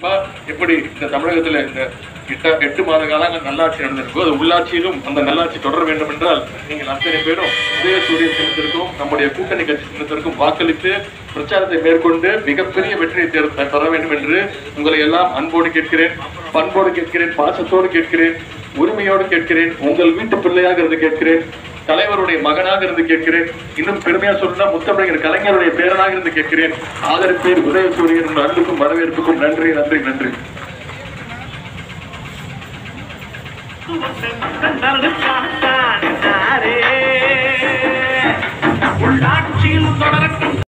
குறிப்பா எப்படி இந்த தமிழகத்துல இந்த எட்ட எட்டு மாத காலங்கள் நல்லாட்சி நடந்திருக்கோ அது உள்ளாட்சியிலும் அந்த நல்லாட்சி தொடர வேண்டும் என்றால் நீங்கள் அத்தனை பேரும் உதய சூரிய சின்னத்திற்கும் நம்முடைய கூட்டணி கட்சி சின்னத்திற்கும் வாக்களித்து பிரச்சாரத்தை மேற்கொண்டு மிகப்பெரிய வெற்றியை தேர் தர வேண்டும் என்று உங்களை எல்லாம் அன்போடு கேட்கிறேன் பண்போடு கேட்கிறேன் பாசத்தோடு கேட்கிறேன் உரிமையோடு கேட்கிறேன் உங்கள் வீட்டு பிள்ளையாக இருந்து கேட்கிறேன் தலைவருடைய மகனாக இருந்து கேட்கிறேன் இன்னும் பெருமையா சொல்லணும்னா முத்தமிழர் கலைஞருடைய பேரனாக இருந்து கேட்கிறேன் ஆதரிப்பேர் உதயசூரியன் உங்கள் அன்புக்கும் வரவேற்புக்கும் நன்றி நன்றி நன்றி உள்ளாட்சியில் தொடரட்டும்